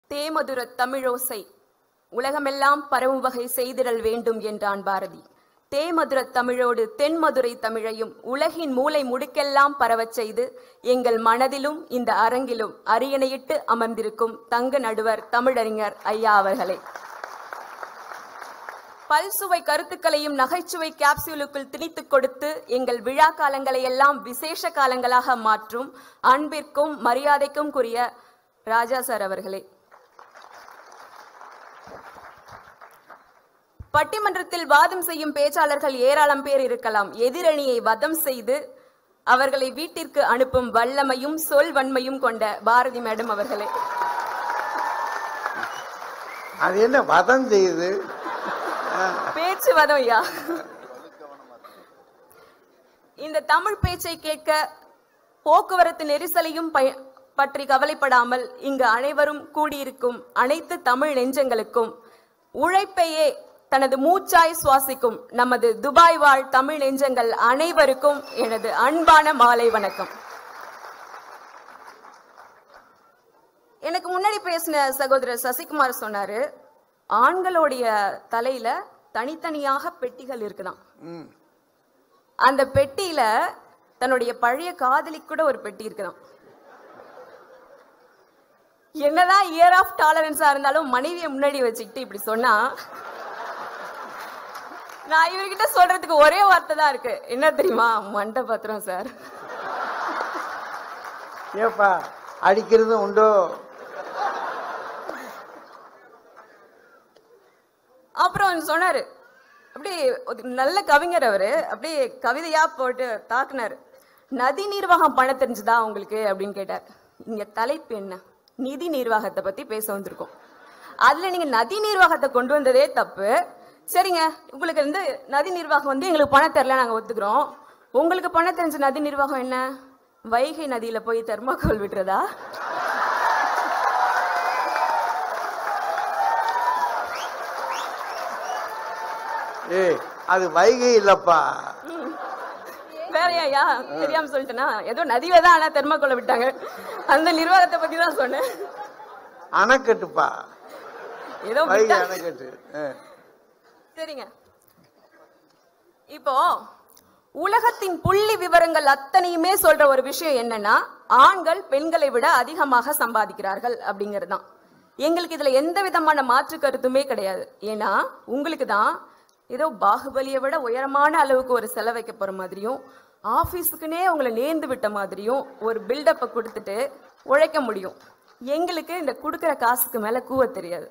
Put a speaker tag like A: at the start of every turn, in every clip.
A: தேமதுர தமிழோசை உலகமெல்லாம் பரவும் வகை செய்திடல் வேண்டும் என்றான் பாரதி தேமதுர தமிழோடு தென்மதுரை தமிழையும் உலகின் மூலை முடுக்கெல்லாம் பரவச் செய்து எங்கள் மனதிலும் இந்த அரங்கிலும் அரியணையிட்டு அமர்ந்திருக்கும் தங்க நடுவர் தமிழறிஞர் ஐயா அவர்களே பல்சுவை கருத்துக்களையும் நகைச்சுவை கேப்சியூலுக்குள் திணித்துக் கொடுத்து எங்கள் விழா காலங்களை எல்லாம் விசேஷ காலங்களாக மாற்றும் அன்பிற்கும் மரியாதைக்கும் கூறிய ராஜா சார் அவர்களே பட்டிமன்றத்தில் வாதம் செய்யும் பேச்சாளர்கள் ஏராளம் பேர் இருக்கலாம் எதிரணியை வதம் செய்து அவர்களை வீட்டிற்கு அனுப்பும் வல்லமையும் சொல் வன்மையும் கொண்ட பாரதி மேடம் அவர்களே
B: அது என்ன வதம் செய்யுது
A: பேச்சு வதம் ஐயா இந்த தமிழ் பேச்சை கேட்க போக்குவரத்து நெரிசலையும் பய- பற்றி கவலைப்படாமல் இங்கு அனைவரும் கூடியிருக்கும் அனைத்து தமிழ் நெஞ்சங்களுக்கும் உழைப்பையே தனது மூச்சாய் சுவாசிக்கும் நமது துபாய் வாழ் தமிழ் நெஞ்சங்கள் அனைவருக்கும் எனது அன்பான மாலை வணக்கம் எனக்கு முன்னாடி பேசின சகோதரர் சசிகுமார் சொன்னாரு ஆண்களுடைய தலையில தனித்தனியாக பெட்டிகள் இருக்குதாம்
B: ம்.
A: அந்த பெட்டியில தன்னுடைய பழைய காதலி கூட ஒரு பெட்டி இருக்குதாம் என்னதான் இயர் ஆஃப் டாலரன்ஸா இருந்தாலும் மனைவியை முன்னாடி வச்சுக்கிட்டு இப்படி சொன்னா நான் இவர்கிட்ட சொல்றதுக்கு ஒரே வார்த்தை தான் இருக்கு என்ன தெரியுமா மண்டை பத்திரம் சார்
B: ஏப்பா அடிக்கிறதும் உண்டோ
A: அப்புறம் அவர் சொன்னாரு அப்படியே ஒரு நல்ல கவிஞர் அவரு அப்படியே கவிதையா போட்டு தாக்குனாரு நதி நிர்வாகம் பண்ண தெரிஞ்சுதா உங்களுக்கு அப்படின்னு கேட்டார் இங்க தலைப்பு என்ன நிதி நிர்வாகத்தை பத்தி பேச வந்திருக்கோம் அதுல நீங்க நதி நிர்வாகத்தை கொண்டு வந்ததே தப்பு சரிங்க உங்களுக்கு வந்து நதி நிர்வாகம் வந்து எங்களுக்கு பணம் தரல நாங்க ஒத்துக்கிறோம் உங்களுக்கு பணம் தெரிஞ்ச நதி நிர்வாகம் என்ன வைகை நதியில போய் தெர்மாக்கோல் விடுறதா
B: ஏய் அது வைகை இல்லப்பா
A: வேறையா தெரியாம சொல்லிட்டேனா ஏதோ நதியில தான் ஆனா தெர்மாக்கோல விட்டாங்க அந்த நிர்வாகத்தை பத்தி தான் சொன்னேன்
B: அணைக்கட்டுப்பா
A: ஏதோ
B: வைகை
A: விட்டாங்க.
B: அணைக்கட்டு ஆ.
A: சரிங்க இப்போ உலகத்தின் புள்ளி விவரங்கள் அத்தனையுமே சொல்ற ஒரு விஷயம் என்னன்னா ஆண்கள் பெண்களை விட அதிகமாக சம்பாதிக்கிறார்கள் அப்படிங்கிறது தான் எங்களுக்கு இதுல எந்த விதமான மாற்று கருத்துமே கிடையாது ஏன்னா உங்களுக்கு தான் ஏதோ பாகுபலியை விட உயரமான அளவுக்கு ஒரு செலவைக்க போற மாதிரியும் ஆபீஸுக்குனே உங்களை நேர்ந்து விட்ட மாதிரியும் ஒரு பில்டப்பை கொடுத்துட்டு உழைக்க முடியும் எங்களுக்கு இந்த கொடுக்கிற காசுக்கு மேல கூவ தெரியாது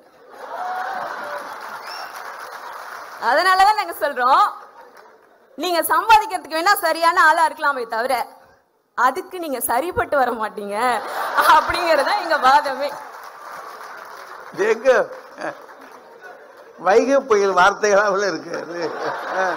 A: அதனாலதான் நாங்க சொல்றோம் நீங்க சம்பாதிக்கிறதுக்கு வேணா சரியான ஆளா இருக்கலாமே தவிர அதுக்கு நீங்க சரிப்பட்டு வர மாட்டீங்க அப்படிங்கறதுதான் எங்க வாதமே
B: இது எங்க ஆ. வைகை புயல் வார்த்தைகளாவில் இருக்கு அது ஆ.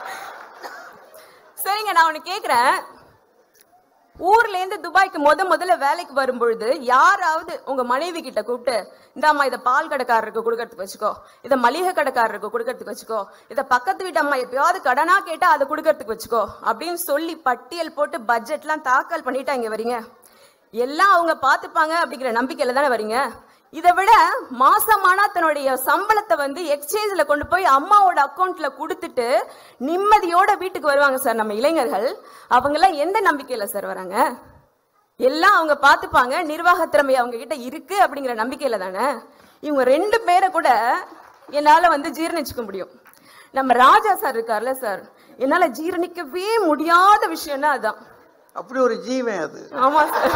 A: சரிங்க நான் ஒண்ணு கேக்குறேன் ஊர்ல இருந்து துபாய்க்கு முத முதல்ல வேலைக்கு வரும்பொழுது யாராவது உங்க மனைவி கிட்ட கூப்பிட்டு இந்தாம்மா இத பால் கடைக்காரருக்கு கொடுக்கறதுக்கு வச்சுக்கோ இத மளிகை கடைக்காரருக்கு கொடுக்கறதுக்கு வச்சுக்கோ இத பக்கத்து வீட்டு அம்மா எப்பயாவது கடனா கேட்டா அதை கொடுக்கறதுக்கு வச்சுக்கோ அப்படின்னு சொல்லி பட்டியல் போட்டு பட்ஜெட்லாம் தாக்கல் பண்ணிட்டா இங்க வரீங்க எல்லாம் அவங்க பாத்துப்பாங்க அப்படிங்கிற நம்பிக்கையில தானே வரீங்க இதை விட மாசமானா தன்னுடைய சம்பளத்தை வந்து எக்ஸ்சேஞ்சில் கொண்டு போய் அம்மாவோட அக்கௌண்ட்ல கொடுத்துட்டு நிம்மதியோட வீட்டுக்கு வருவாங்க சார் நம்ம இளைஞர்கள் அவங்கெல்லாம் எந்த நம்பிக்கையில சார் வராங்க எல்லாம் அவங்க பார்த்துப்பாங்க நிர்வாக திறமை அவங்க கிட்ட இருக்கு அப்படிங்கிற நம்பிக்கையில தானே இவங்க ரெண்டு பேரை கூட என்னால வந்து ஜீரணிச்சுக்க முடியும் நம்ம ராஜா சார் இருக்கார்ல சார் என்னால ஜீரணிக்கவே முடியாத விஷயம்னா அதான்
B: அப்படி ஒரு ஜீவன் அது
A: ஆமா சார்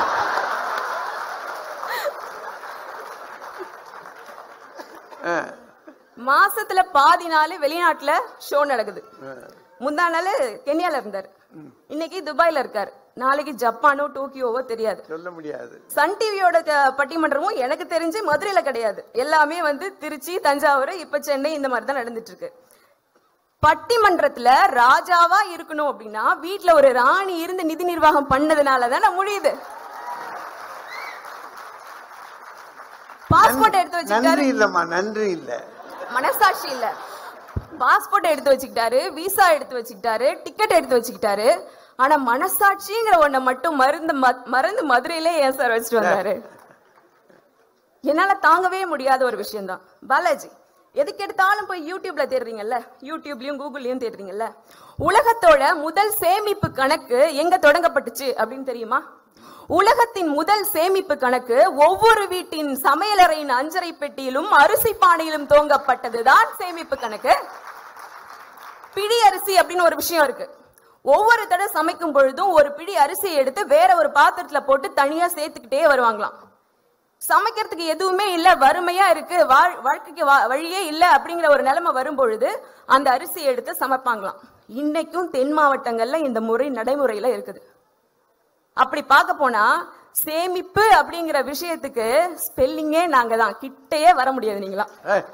B: ஆ.
A: மாசத்துல பாதி நாள் வெளிநாட்டுல ஷோ நடக்குது முந்தா நாள் கென்யால இருந்தார் இன்னைக்கு துபாய்ல இருக்காரு நாளைக்கு ஜப்பானோ டோக்கியோவோ தெரியாது
B: சொல்ல முடியாது
A: சன் டிவியோட பட்டிமன்றமும் எனக்கு தெரிஞ்சு மதுரையில கிடையாது எல்லாமே வந்து திருச்சி தஞ்சாவூர் இப்ப சென்னை இந்த மாதிரி தான் நடந்துட்டு இருக்கு பட்டிமன்றத்துல ராஜாவா இருக்கணும் அப்படின்னா வீட்ல ஒரு ராணி இருந்து நிதி நிர்வாகம் பண்ணதுனால தானே முடியுது பாஸ்போர்ட் எடுத்து வச்சுக்கிட்டாரு
B: நன்றி இல்லம்மா நன்றி இல்ல
A: மனசாட்சி இல்ல பாஸ்போர்ட் எடுத்து வச்சுக்கிட்டாரு விசா எடுத்து வச்சுக்கிட்டாரு டிக்கெட் எடுத்து வச்சுக்கிட்டாரு ஆனா மனசாட்சிங்கிற ஒண்ண மட்டும் மருந்து ம- மறந்து மதுரையிலே ஏன் சார் வச்சுட்டு வந்தாரு என்னால தாங்கவே முடியாத ஒரு விஷயம்தான் பாலாஜி எதுக்கு எடுத்தாலும் போய் யூடியூப்ல தேடுறீங்கல்ல யூடியூப்லயும் கூகுள்லயும் தேடுறீங்கல்ல உலகத்தோட முதல் சேமிப்பு கணக்கு எங்க தொடங்கப்பட்டுச்சு அப்படின்னு தெரியுமா உலகத்தின் முதல் சேமிப்பு கணக்கு ஒவ்வொரு வீட்டின் சமையலறையின் அஞ்சரை பெட்டியிலும் அரிசி பானையிலும் தோங்கப்பட்டதுதான் சேமிப்பு கணக்கு பிடி அரிசி அப்படின்னு ஒரு விஷயம் இருக்கு ஒவ்வொரு தடவை சமைக்கும் பொழுதும் ஒரு பிடி அரிசியை எடுத்து வேற ஒரு பாத்திரத்துல போட்டு தனியா சேர்த்துக்கிட்டே வருவாங்களாம் சமைக்கிறதுக்கு எதுவுமே இல்ல வறுமையா இருக்கு வாழ்- வாழ்க்கைக்கு வா- வழியே இல்ல அப்படிங்கிற ஒரு நிலைமை வரும்பொழுது அந்த அரிசியை எடுத்து சமைப்பாங்களாம் இன்னைக்கும் தென் மாவட்டங்கள்ல இந்த முறை நடைமுறையில இருக்குது அப்படி பார்க்க போனா சேமிப்பு அப்படிங்கிற விஷயத்துக்கு ஸ்பெல்லிங்கே நாங்க தான் கிட்டையே வர முடியாது நீங்களா
B: ஏய்,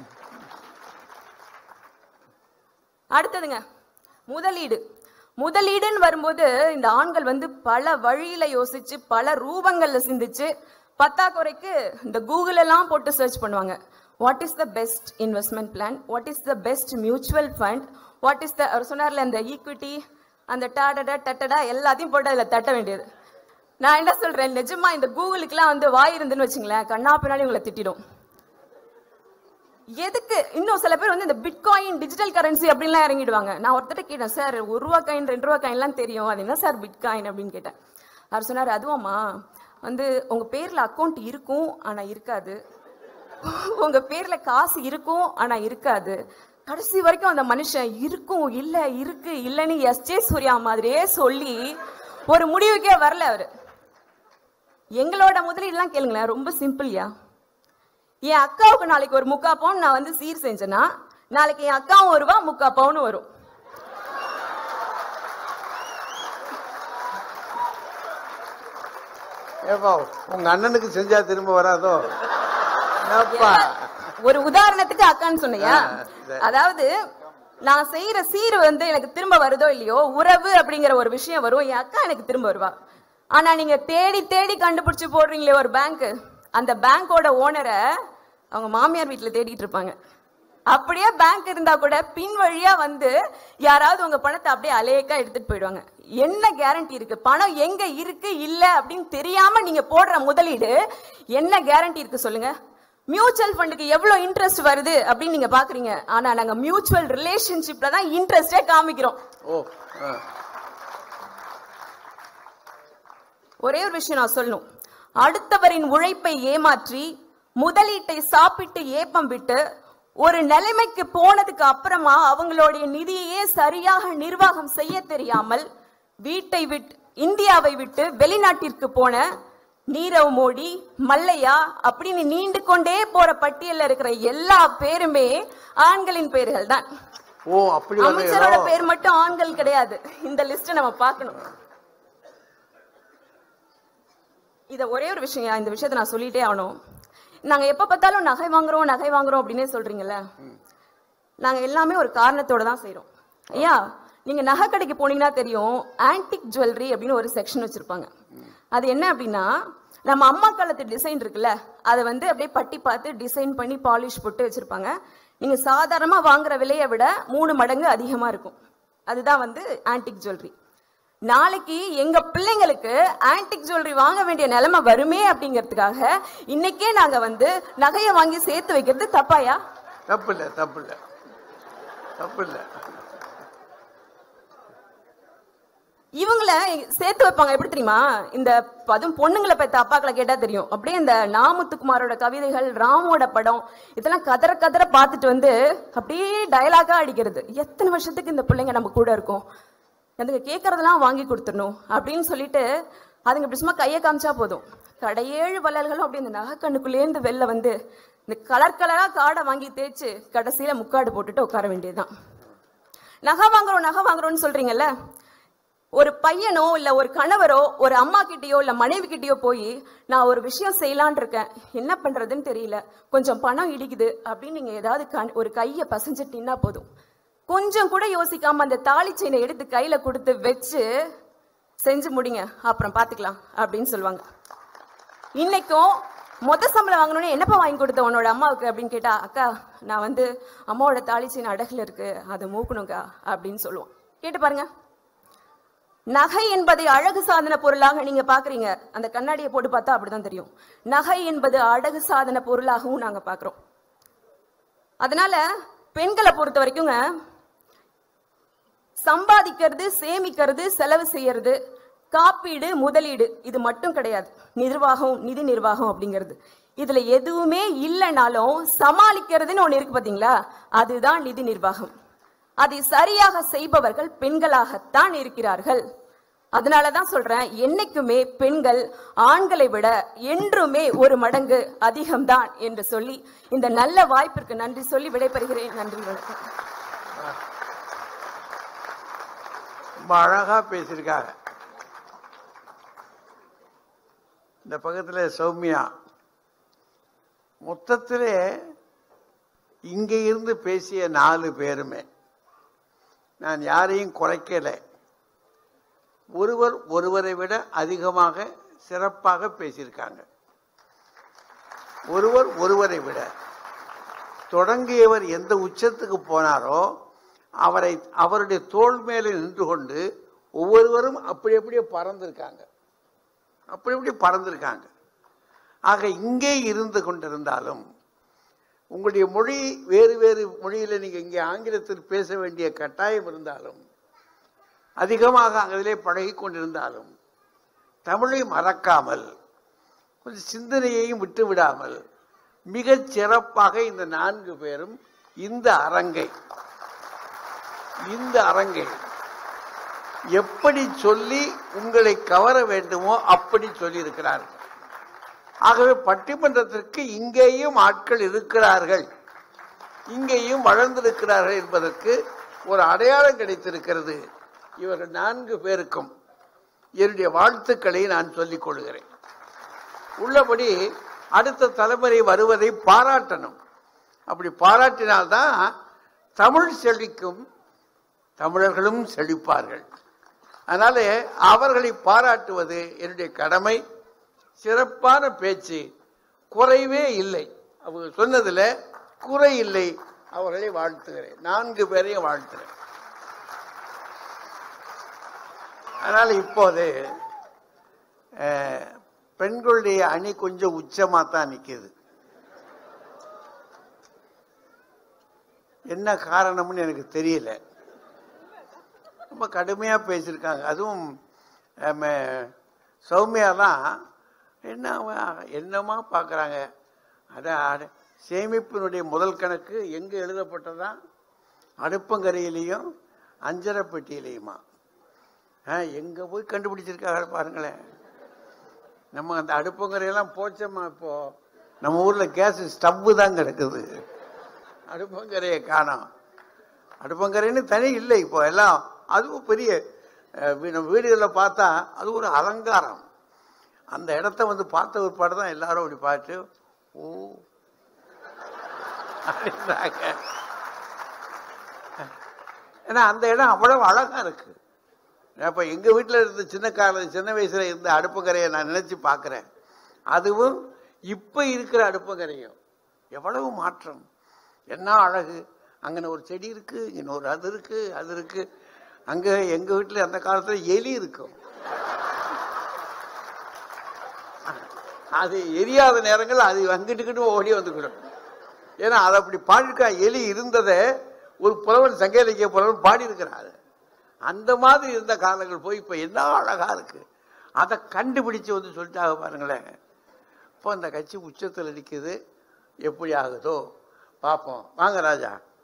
A: அடுத்ததுங்க முதலீடு முதலீடுன்னு வரும்போது இந்த ஆண்கள் வந்து பல வழியில யோசிச்சு பல ரூபங்கள்ல சிந்திச்சு பத்தாக்குறைக்கு இந்த கூகுள் எல்லாம் போட்டு சர்ச் பண்ணுவாங்க what is the best investment plan what is the best mutual fund what is the அவர் சொன்னார்ல அந்த ஈக்விட்டி அந்த டாடடா டட்டடா எல்லாத்தையும் போட்டு அதில் தட்ட வேண்டியது நான் என்ன சொல்றேன் நிஜமா இந்த கூகுளுக்குலாம் வந்து வாய் இருந்துன்னு வச்சுங்களேன் கண்ணா பின்னாடி உங்களை திட்டிடும் எதுக்கு இன்னும் சில பேர் வந்து இந்த பிட்காயின் டிஜிட்டல் கரன்சி அப்படின்லாம் இறங்கிடுவாங்க நான் ஒருத்தர் கேட்டேன் சார் ஒரு ரூபா காயின் ரெண்டு ரூபா காயின்லாம் தெரியும் அது என்ன சார் பிட்காயின் அப்படின்னு கேட்டேன் அவர் சொன்னார் அதுவாம்மா வந்து உங்க பேர்ல அக்கௌண்ட் இருக்கும் ஆனா இருக்காது உங்க பேர்ல காசு இருக்கும் ஆனா இருக்காது கடைசி வரைக்கும் அந்த மனுஷன் இருக்கும் இல்ல இருக்கு இல்லைன்னு எஸ் ஜே சூர்யா மாதிரியே சொல்லி ஒரு முடிவுக்கே வரல அவரு எங்களோட முதலீடுலாம் கேளுங்களேன் ரொம்ப சிம்பிள்யா என் அக்காவுக்கு நாளைக்கு ஒரு முக்கா பவுன் நான் வந்து சீர் செஞ்சேன்னா நாளைக்கு என் அக்காவும் வருவா முக்கா பவுன் வரும்
B: ஏப்பா உங்க அண்ணனுக்கு செஞ்சா திரும்ப வராதோ என்னப்பா
A: ஒரு உதாரணத்துக்கு அக்கான்னு சொன்னையா
B: ஆ, சரி.
A: அதாவது நான் செய்யற சீர் வந்து எனக்கு திரும்ப வருதோ இல்லையோ உறவு அப்படிங்கிற ஒரு விஷயம் வரும் என் அக்கா எனக்கு திரும்ப வருவா ஆனா நீங்க தேடி தேடி கண்டுபிடிச்சு போடுறீங்களே ஒரு பேங்க் அந்த பேங்கோட ஓனரை அவங்க மாமியார் வீட்டுல தேடிட்டு இருப்பாங்க அப்படியே பேங்க் இருந்தா கூட பின் வழியா வந்து யாராவது உங்க பணத்தை அப்படியே அலேக்கா எடுத்துட்டு போயிடுவாங்க என்ன கேரண்டி இருக்கு பணம் எங்க இருக்கு இல்ல அப்படின்னு தெரியாம நீங்க போடுற முதலீடு என்ன கேரண்டி இருக்கு சொல்லுங்க மியூச்சுவல் ஃபண்டுக்கு எவ்வளவு இன்ட்ரெஸ்ட் வருது அப்படின்னு நீங்க பாக்குறீங்க ஆனா நாங்க மியூச்சுவல் ரிலேஷன்ஷிப்ல தான் இன்ட்ரெஸ்டே காமிக்கிறோம்
B: ஓ ஆ.
A: ஒரே ஒரு விஷயம் நான் சொல்லணும் அடுத்தவரின் உழைப்பை ஏமாற்றி முதலீட்டை சாப்பிட்டு ஏப்பம் விட்டு ஒரு நிலைமைக்கு போனதுக்கு அப்புறமா அவங்களுடைய நிதியையே சரியாக நிர்வாகம் செய்ய தெரியாமல் வீட்டை விட்டு இந்தியாவை விட்டு வெளிநாட்டிற்கு போன நீரவ் மோடி மல்லையா அப்படின்னு நீண்டு கொண்டே போற பட்டியல்ல இருக்கிற எல்லா பேருமே ஆண்களின் பெயர்கள் தான்
B: ஓ அப்படி
A: அமைச்சரோட
B: வந்தீங்களோ
A: பேர் மட்டும் ஆண்கள் கிடையாது இந்த லிஸ்ட நம்ம பார்க்கணும் இத ஒரே ஒரு விஷயம் இந்த விஷயத்தை நான் சொல்லிட்டே ஆகணும் நாங்க எப்ப பார்த்தாலும் நகை வாங்குறோம் நகை வாங்குறோம் அப்படின்னே சொல்றீங்கல்ல நாங்க எல்லாமே ஒரு காரணத்தோட தான் செய்றோம் ஐயா நீங்க நகை கடைக்கு போனீங்கன்னா தெரியும் ஆன்டிக் ஜுவல்லரி அப்படின்னு ஒரு செக்ஷன் வச்சிருப்பாங்க அது என்ன அப்படின்னா நம்ம அம்மா காலத்து டிசைன் இருக்குல்ல அதை வந்து அப்படியே பட்டி பார்த்து டிசைன் பண்ணி பாலிஷ் போட்டு வச்சிருப்பாங்க நீங்க சாதாரணமா வாங்குற விலையை விட மூணு மடங்கு அதிகமா இருக்கும் அதுதான் வந்து ஆன்டிக் ஜுவல்லரி நாளைக்கு எங்க பிள்ளைங்களுக்கு ஆன்டிக் ஜுவல்லரி வாங்க வேண்டிய நிலைமை வருமே அப்படிங்கிறதுக்காக இன்னைக்கே நாங்க வந்து நகையை வாங்கி சேர்த்து வைக்கிறது தப்பாயா
B: தப்பு இல்லை தப்பு இல்லை தப்பு இல்லை
A: இவங்கள சேர்த்து வைப்பாங்க எப்படி தெரியுமா இந்த அதுவும் பொண்ணுங்களை பெத்த அப்பாக்களை கேட்டா தெரியும் அப்படியே இந்த நாமுத்துக்குமாரோட கவிதைகள் ராமோட படம் இதெல்லாம் கதற கதற பார்த்துட்டு வந்து அப்படியே டயலாகா அடிக்கிறது எத்தனை வருஷத்துக்கு இந்த பிள்ளைங்க நம்ம கூட இருக்கும் அதுங்க கேட்கறதெல்லாம் வாங்கி கொடுத்துடணும் அப்படின்னு சொல்லிட்டு அதுங்க இப்படி சும்மா கையை காமிச்சா போதும் கடையேழு வள்ளல்களும் அப்படி இந்த நகைக்கண்ணுக்குள்ளேருந்து வெளில வந்து இந்த கலர் கலரா காடை வாங்கி தேய்ச்சு கடைசியில முக்காடு போட்டுட்டு உட்கார வேண்டியதுதான் நகை வாங்குறோம் நகை வாங்குறோம்னு சொல்றீங்கல்ல ஒரு பையனோ இல்ல ஒரு கணவரோ ஒரு அம்மா கிட்டயோ இல்ல மனைவி கிட்டயோ போய் நான் ஒரு விஷயம் செய்யலான் இருக்கேன் என்ன பண்றதுன்னு தெரியல கொஞ்சம் பணம் இடிக்குது அப்படின்னு நீங்க ஏதாவது கண்- ஒரு கைய பசஞ்சிட்டீங்கன்னா போதும் கொஞ்சம் கூட யோசிக்காம அந்த தாலி செயினை எடுத்து கையில கொடுத்து வச்சு செஞ்சு முடிங்க அப்புறம் பாத்துக்கலாம் அப்படின்னு சொல்லுவாங்க இன்னைக்கும் மொத்த சம்பளம் வாங்கணும்னு என்னப்பா வாங்கி கொடுத்த உன்னோட அம்மாவுக்கு அப்படின்னு கேட்டா அக்கா நான் வந்து அம்மாவோட தாலி செயின் அடகுல இருக்கு அதை மூக்கணுங்கா அப்படின்னு சொல்லுவோம் கேட்டு பாருங்க நகை என்பதை அழகு சாதன பொருளாக நீங்க பாக்குறீங்க அந்த கண்ணாடியை போட்டு பார்த்தா அப்படிதான் தெரியும் நகை என்பது அழகு சாதன பொருளாகவும் நாங்க பாக்குறோம் அதனால பெண்களை பொறுத்த வரைக்குங்க சம்பாதிக்கிறது சேமிக்கிறது செலவு செய்யறது காப்பீடு முதலீடு இது மட்டும் கிடையாது நிர்வாகம் நிதி நிர்வாகம் அப்படிங்கிறது இதுல எதுவுமே இல்லைனாலும் சமாளிக்கிறதுன்னு ஒண்ணு இருக்கு பாத்தீங்களா அதுதான் நிதி நிர்வாகம் அதை சரியாக செய்பவர்கள் பெண்களாகத்தான் இருக்கிறார்கள் அதனாலதான் சொல்றேன் என்னைக்குமே பெண்கள் ஆண்களை விட என்றுமே ஒரு மடங்கு அதிகம்தான் என்று சொல்லி இந்த நல்ல வாய்ப்பிற்கு நன்றி சொல்லி விடைபெறுகிறேன் நன்றி வணக்கம்
B: ரொம்ப அழகா பேசியிருக்காங்க இந்த பக்கத்துல சௌமியா மொத்தத்திலே இங்க இருந்து பேசிய நாலு பேருமே நான் யாரையும் குறைக்கல ஒருவர் ஒருவரை விட அதிகமாக சிறப்பாக பேசியிருக்காங்க ஒருவர் ஒருவரை விட தொடங்கியவர் எந்த உச்சத்துக்கு போனாரோ அவரை அவருடைய தோள் மேலே நின்று கொண்டு ஒவ்வொருவரும் அப்படி அப்படியே பறந்திருக்காங்க அப்படி அப்படி பறந்திருக்காங்க ஆக இங்கே இருந்து கொண்டிருந்தாலும் உங்களுடைய மொழி வேறு வேறு மொழியில நீங்க இங்கே ஆங்கிலத்தில் பேச வேண்டிய கட்டாயம் இருந்தாலும் அதிகமாக அதிலே பழகி கொண்டிருந்தாலும் தமிழை மறக்காமல் கொஞ்சம் சிந்தனையையும் விட்டு விடாமல் மிகச் சிறப்பாக இந்த நான்கு பேரும் இந்த அரங்கை இந்த அரங்கை எப்படி சொல்லி உங்களை கவர வேண்டுமோ அப்படி சொல்லி இருக்கிறார்கள் ஆகவே பட்டிமன்றத்திற்கு இங்கேயும் ஆட்கள் இருக்கிறார்கள் இங்கேயும் வளர்ந்திருக்கிறார்கள் என்பதற்கு ஒரு அடையாளம் கிடைத்திருக்கிறது இவர்கள் நான்கு பேருக்கும் என்னுடைய வாழ்த்துக்களை நான் சொல்லிக் கொள்கிறேன் உள்ளபடி அடுத்த தலைமுறை வருவதை பாராட்டணும் அப்படி பாராட்டினால்தான் தமிழ் செழிக்கும் தமிழர்களும் செழிப்பார்கள் அதனால அவர்களை பாராட்டுவது என்னுடைய கடமை சிறப்பான பேச்சு குறைவே இல்லை அவங்க சொன்னதுல குறை இல்லை அவர்களை வாழ்த்துகிறேன் நான்கு பேரையும் வாழ்த்துகிறேன் அதனால இப்போது அஹ், பெண்களுடைய அணி கொஞ்சம் உச்சமா தான் நிக்குது என்ன காரணம்னு எனக்கு தெரியல ரொம்ப கடுமையா பேசியிருக்காங்க அதுவும் நம்ம சௌமியாலாம் என்ன அவ- என்னமா பார்க்கறாங்க அட அட- சேமிப்பினுடைய முதல் கணக்கு எங்க எழுதப்பட்டதா அடுப்பங்கரையிலையும் அஞ்சரை பெட்டியிலையுமா ஆ, எங்க போய் கண்டுபிடிச்சிருக்காங்க பாருங்களேன் நம்ம அந்த அடுப்பங்கரையெல்லாம் போச்சோமா இப்போ நம்ம ஊர்ல கேஸ் ஸ்டவ்வு தான் கிடக்குது அடுப்பங்கரையை காணோம் அடுப்பங்கரைன்னு தனி இல்லை இப்போ எல்லாம் அதுவும் பெரிய அஹ், வீ- நம்ம வீடுகளில் பார்த்தா அது ஒரு அலங்காரம் அந்த இடத்த வந்து பார்த்த ஒரு தான் எல்லாரும் அப்படி பார்த்து ஓ அப்படின்றாங்க ஏன்னா அந்த இடம் அவ்வளவு அழகா இருக்கு நான் இப்ப எங்க வீட்டில் இருந்த சின்ன கால சின்ன வயசுல இருந்த அடுப்புக்கரையை நான் நினைச்சு பார்க்கிறேன் அதுவும் இப்ப இருக்கிற அடுப்புக்கரையும் எவ்வளவு மாற்றம் என்ன அழகு அங்கன ஒரு செடி இருக்கு இங்க ஒரு அது இருக்கு அது இருக்கு அங்க எங்க வீட்டுல அந்த காலத்துல எலி இருக்கும் அது எரியாத நேரங்கள் அது அங்கிட்டுக்கிட்டு ஓடி வந்துக்கிடும் ஏன்னா அது அப்படி பாடிருக்கா எலி இருந்ததை ஒரு புலவன் சங்க இலக்கிய புலவன் பாடி இருக்கிறாரு அந்த மாதிரி இருந்த காலங்கள் போய் இப்ப என்ன அழகா இருக்கு அதை கண்டுபிடிச்சு வந்து சொல்லிட்டாங்க பாருங்களேன் இப்போ அந்த கட்சி உச்சத்தில் நிற்குது எப்படி ஆகுதோ பார்ப்போம் வாங்க ராஜா